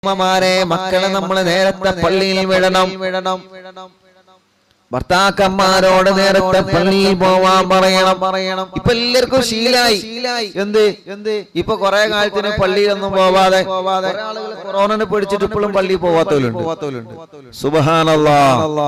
ഉമ്മമാരെ മക്കളെ നമ്മൾ നേരത്തെ പള്ളിയിൽ വിടണം വിടണം ഭർത്താക്കന്മാരോട് നേരത്തെ പള്ളിയിൽ പോവാൻ പറയണം പറയണം ഇപ്പൊ എല്ലാവർക്കും ശീലായി ശീലായി എന്ത് എന്ത് ഇപ്പൊ കുറെ കാലത്തിന് പള്ളിയിലൊന്നും പോവാതെ പോവാതെ ആളുകൾ കൊറോണനെ പിടിച്ചിട്ട് ഇപ്പോഴും പള്ളിയിൽ പോവാത്തവരുണ്ട് പോവാത്തവരുണ്ട് സുബഹാനല്ലാ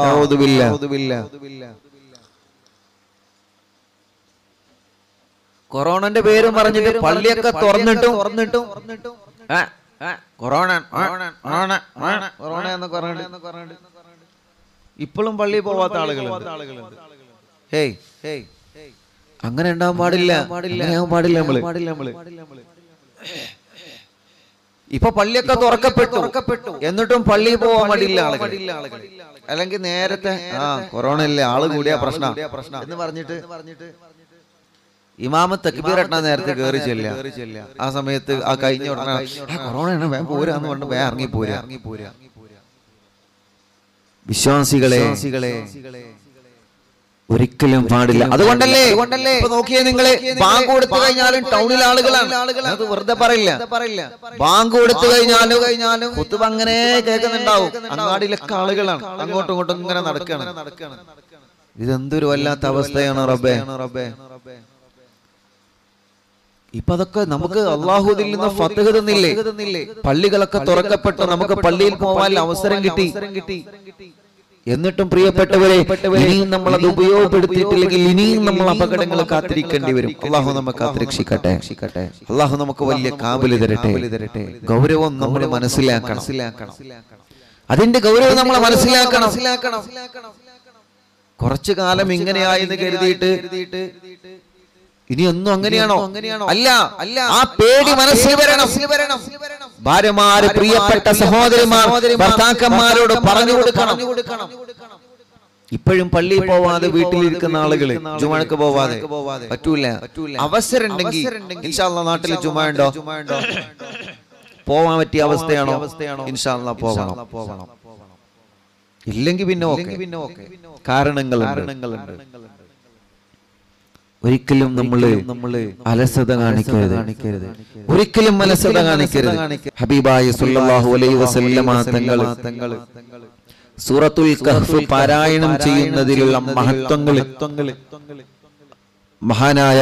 കൊറോണന്റെ പേരും പറഞ്ഞിട്ട് പള്ളിയൊക്കെ തുറന്നിട്ടും തുറന്നിട്ടും ആ, ആ, corona corona corona corona corona എന്ന് പറഞ്ഞിട്ട് ഇപ്പോഴും പള്ളിയിൽ പോവാത്ത ആളുകളുണ്ട് ഹേയ് ഹേയ് അങ്ങനെ ഉണ്ടാവാൻ പാടില്ല അങ്ങനെയാവാൻ പാടില്ല നമ്മള് പാടില്ല നമ്മള് ഇപ്പൊ പള്ളിയൊക്കെ തുറക്കപ്പെട്ടു എന്നിട്ടും പള്ളിയിൽ പോവാൻ മടിയില്ല ആളുകൾ അല്ലെങ്കിൽ നേരത്തെ ആ കൊറോണ അല്ലേ ആള് കൂടിയ പ്രശ്നം എന്ന് പറഞ്ഞിട്ട് ഇമാമ തക്ബീർ എട്ടാ നേരത്തെ കയറി ചെല്ലുക ആ സമയത്ത് ആ കഴിഞ്ഞ ഉടനെ ആ കൊറോണയാണ് വേഗം പോരാന്ന് പറഞ്ഞ് വേഗം ഇറങ്ങി പോരാ ഇറങ്ങി പോരാ വിശ്വാസികളെ ഒരിക്കലും പാടില്ല അതുകൊണ്ടല്ലേ അതുകൊണ്ടല്ലേ നോക്കിയേ നിങ്ങള് ബാങ്ക് കൊടുത്തു കഴിഞ്ഞാലും ടൗണിൽ ആളുകളാണ് അത് വെറുതെ പറയില്ല പറയില്ല ബാങ്ക് കൊടുത്തു കഴിഞ്ഞാലും കഴിഞ്ഞാലും കുത്തുബ അങ്ങനെ കേൾക്കുന്നുണ്ടാവും അങ്ങാടിയിലൊക്കെ ആളുകളാണ് അങ്ങോട്ടും ഇങ്ങോട്ടും ഇങ്ങനെ നടക്കുകയാണ് ഇതെന്തൊരു വല്ലാത്ത അവസ്ഥയാണ് റബ്ബേ റബ്ബേ ഇപ്പൊ അതൊക്കെ നമുക്ക് അള്ളാഹുദിൽ നിന്ന് ഫത്തഹ് തന്നില്ലേ പള്ളികളൊക്കെ തുറക്കപ്പെട്ടു നമുക്ക് പള്ളിയിൽ പോകാൻ അവസരം കിട്ടി എന്നിട്ടും പ്രിയപ്പെട്ടവരെ ഇനിയും നമ്മൾ അത് ഉപയോഗപ്പെടുത്തിയിട്ടില്ലെങ്കിൽ ഇനിയും നമ്മൾ അപകടങ്ങൾ കാത്തിരിക്കേണ്ടി വരും അള്ളാഹു നമുക്ക് കാത്തിരക്ഷിക്കട്ടെ അള്ളാഹു നമുക്ക് വലിയ കാബല് തരട്ടെ ഗൗരവം നമ്മൾ മനസ്സിലാക്കണം അതിന്റെ ഗൗരവം നമ്മൾ മനസ്സിലാക്കണം കുറച്ചു കാലം ഇങ്ങനെയായെന്ന് കരുതിയിട്ട് ഇനി ഒന്നും അങ്ങനെയാണോ അങ്ങനെയാണോ അല്ല അല്ല ആ പേടി മനസ്സിൽ വരണം ഭാര്യമാര് പ്രിയപ്പെട്ട സഹോദരിമാർ ഭർത്താക്കന്മാരോട് പറഞ്ഞു കൊടുക്കണം ഇപ്പോഴും പള്ളിയിൽ പോവാതെ വീട്ടിലിരിക്കുന്ന ആളുകള് ജുമാക്ക് പോവാതെ പറ്റൂല അവസരം ഉണ്ടെങ്കിൽ ഇൻഷാല്ല നാട്ടിൽ ജുമ ഉണ്ടോ പോവാൻ പറ്റിയ അവസ്ഥയാണോ ഇൻഷാല്ല പോകണം പോകണം ഇല്ലെങ്കിൽ പിന്നെ ഓക്കെ കാരണങ്ങൾ കാരണങ്ങളുണ്ട് ഒരിക്കലും നമ്മള് നമ്മള് അലസത കാണിക്കരുത് കാണിക്കരുത് ഒരിക്കലും അലസത കാണിക്കരുത് ഹബീബായ സല്ലല്ലാഹു അലൈഹി വസല്ലമ തങ്ങൾ തങ്ങൾ സൂറത്തുൽ കഹ്ഫ് പാരായണം ചെയ്യുന്നതിലുള്ള മഹത്വങ്ങൾ മഹാനായ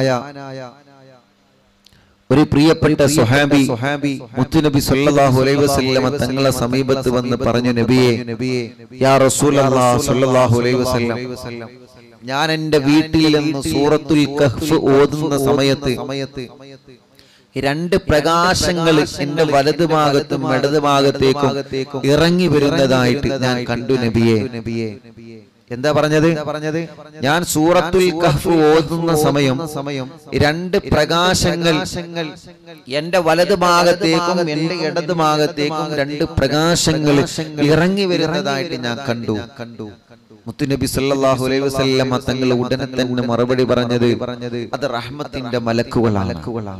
ഒരു പ്രിയപ്പെട്ട സുഹാബി സുഹാബി മുത്തുനബി സല്ലല്ലാഹു അലൈഹി വസല്ലമ തങ്ങളെ സമീപത്ത് വന്ന് പറഞ്ഞു നബിയെ നബിയെ യാ റസൂലല്ലാഹ് സല്ലല്ലാഹു അലൈഹി വസല്ലം ഞാൻ എന്റെ വീട്ടിൽ നിന്ന് സൂറത്തുൽ കഹ്ഫ് ഓതുന്ന സമയത്ത് സമയത്ത് രണ്ട് പ്രകാശങ്ങൾ എന്റെ വലതു ഭാഗത്തും ഇടതു ഭാഗത്തേക്കും ഇറങ്ങി വരുന്നതായിട്ട് ഞാൻ കണ്ടു നബിയെ നബിയെ എന്താ പറഞ്ഞത് പറഞ്ഞത് ഞാൻ സൂറത്തുൽ കഹ്ഫ് ഓതുന്ന സമയം സമയം രണ്ട് പ്രകാശങ്ങൾ എന്റെ വലതു ഭാഗത്തേക്കും എന്റെ ഇടതു ഭാഗത്തേക്കും രണ്ട് പ്രകാശങ്ങൾ ഇറങ്ങി വരുന്നതായിട്ട് ഞാൻ കണ്ടു കണ്ടു മുത്തുനബി സല്ലല്ലാഹു അലൈഹി വസല്ലമ തങ്ങൾ ഉടനെ തന്നെ മറുപടി പറഞ്ഞത് പറഞ്ഞത് അത് റഹ്മത്തിന്റെ മലക്കുകളാണ്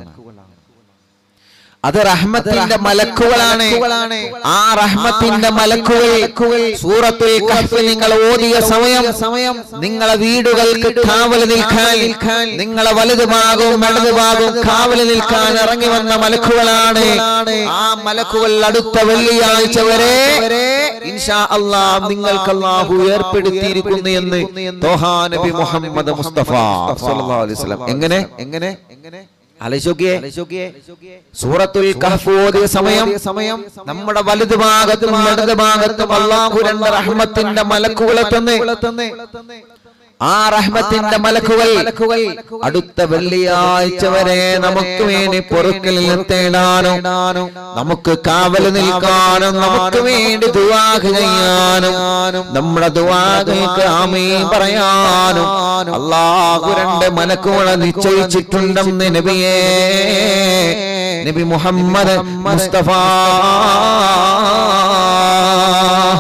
അത് റഹ്മത്തിന്റെ മലക്കുകളാണ് ആ റഹ്മത്തിന്റെ മലക്കുകൾ സൂറത്തുൽ കഹ്ഫ് നിങ്ങൾ ഓതിയ സമയം സമയം നിങ്ങളെ വീടുകൾക്ക് കാവൽ നിൽക്കാൻ നിങ്ങളെ വലുതുമാകും ഇടതുമാകും കാവൽ നിൽക്കാൻ ഇറങ്ങി വന്ന മലക്കുകളാണ് ആ മലക്കുകൾ അടുത്ത വെള്ളിയാഴ്ച വരെ ഇൻഷാ അള്ളാഹ് നിങ്ങൾക്ക് അള്ളാഹു ഏർപ്പെടുത്തിയിരിക്കുന്നു എന്ന് തോഹാ നബി മുഹമ്മദ് മുസ്തഫ സല്ലല്ലാഹു അലൈഹി വസല്ലം എങ്ങനെ എങ്ങനെ എങ്ങനെ ആലോചിച്ചോക്കിയേ സൂറത്തുൽ കഹ്ഫ് ഓതിയ സമയം സമയം നമ്മുടെ വലതു ഭാഗത്തും ഇടതു ഭാഗത്തും അള്ളാഹു രണ്ട് റഹ്മത്തിന്റെ മലക്കുകളെ തന്നെ ആ റഹ്മത്തിന്റെ മലക്കുകൾ അടുത്ത വെള്ളിയാഴ്ച വരെ നമുക്ക് വേണ്ടി പൊറുക്കലിൽ തേടാനും നമുക്ക് കാവൽ നിൽക്കാനും നമുക്ക് വേണ്ടി ദുവാഹ് ചെയ്യാനും നമ്മുടെ ദുവാഹൾക്ക് ആമീൻ പറയാനും അള്ളാഹു രണ്ട് മലക്കുകളെ നിശ്ചയിച്ചിട്ടുണ്ടെന്ന് നബിയേ നബി മുഹമ്മദ് മുസ്തഫ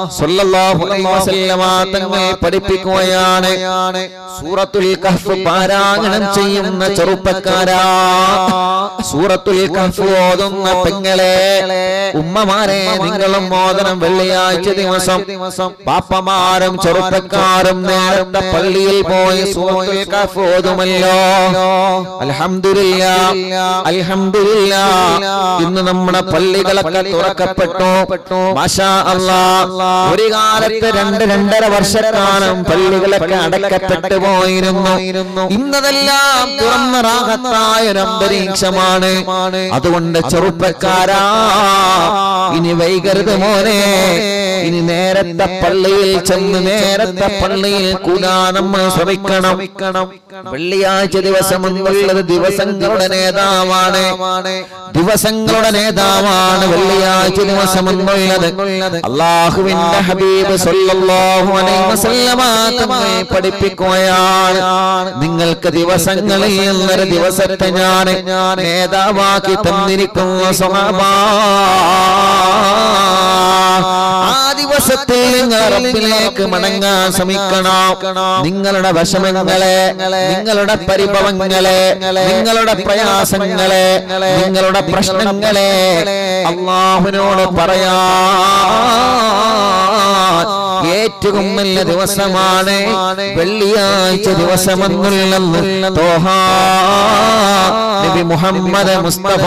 സ്വല്ലല്ലാഹു അലൈഹി വസല്ലമ തങ്ങൾ പഠിപ്പിക്കുകയാണ് സൂറത്തുൽ കഹ്ഫ് പാരായണം ചെയ്യുന്ന ചെറുപ്പക്കാരാ സൂറത്തുൽ കഹ്ഫ് ഓതുന്ന പെങ്ങളെ ഉമ്മമാരെ നിങ്ങളും മോദനം വെള്ളിയാഴ്ച ദിവസം പാപ്പമാരും ചെറുപ്പക്കാരും നേരത്തെ പള്ളിയിൽ പോയി സൂറത്തുൽ കഹ്ഫ് ഓതുമല്ലോ അൽഹംദുലില്ലാ അൽഹംദുലില്ലാ ഇന്ന് നമ്മുടെ പള്ളികളൊക്കെ തുറക്കപ്പെട്ടു മാഷാ അല്ലാ ഒരു കാലത്ത് രണ്ട് രണ്ടര വർഷക്കാലം പള്ളികളൊക്കെ അടക്കപ്പെട്ടു പോയിരുന്നു ഇന്നതെല്ലാം തുറന്ന റാഹത്തായ ഒരു അന്തരീക്ഷമാണ് അതുകൊണ്ട് ചെറുപ്പക്കാരാ ഇനി വൈകരുത് മോനെ ഇനി നേരത്തെ പള്ളിയിൽ ചെന്ന് നേരത്തെ പള്ളിയിൽ കൂടാ നമ്മൾ ശ്രമിക്കണം വെള്ളിയാഴ്ച ദിവസം എന്നുള്ളത് ദിവസങ്ങളുടെ നേതാവാണ് ദിവസങ്ങളുടെ നേതാവാണ് വെള്ളിയാഴ്ച ദിവസം എന്നുള്ളത് അള്ളാഹുവിന്റെ ഹബീബ് സല്ലല്ലാഹു അലൈഹി വസല്ലമ തങ്ങൾ പഠിപ്പിക്കുകയാണ് നിങ്ങൾക്ക് ദിവസങ്ങളിൽ നിന്നൊരു ദിവസത്തെ ഞാൻ നേതാവാക്കി തന്നിരിക്കുന്ന സ്വഭാവ ആ ദിവസത്തിൽ നിങ്ങൾ റബ്ബിലേക്ക് മടങ്ങാൻ ശ്രമിക്കണം നിങ്ങളുടെ വിഷമങ്ങളെ നിങ്ങളുടെ പരിഭവങ്ങളെ നിങ്ങളുടെ പ്രയാസങ്ങളെ നിങ്ങളുടെ പ്രശ്നങ്ങളെ അള്ളാഹുവിനോട് പറയാ ഏറ്റവും നല്ല ദിവസമാണ് വെള്ളിയാഴ്ച ദിവസമെന്നുള്ള തോഹ നബി മുഹമ്മദ് മുസ്തഫ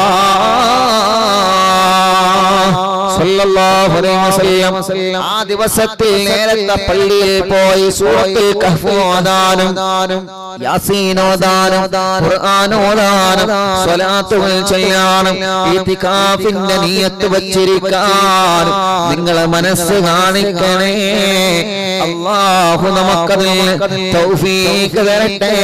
സല്ലല്ലാഹു അലൈഹി വസല്ലം ആ ദിവസത്തിൽ നേരത്തെ പള്ളിയിൽ പോയി സൂറത്തുൽ കഹ്ഫ് ഓതാനും യാസീൻ ഓതാനും ഖുർആൻ ഓതാനും സ്വലാത്തുകൾ ചെയ്യാനും ഇത്തികാഫിന്റെ നിയത്ത് വച്ചിരിക്കാനും നിങ്ങളെ മനസ്സ് കാണിക്കണേ അള്ളാഹു നമുക്കതിൽ തൗഫീഖ് തരട്ടെ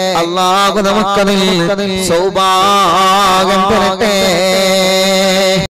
അള്ളാഹു നമുക്കതിൽ സൗഭാഗ്യം തരട്ടെ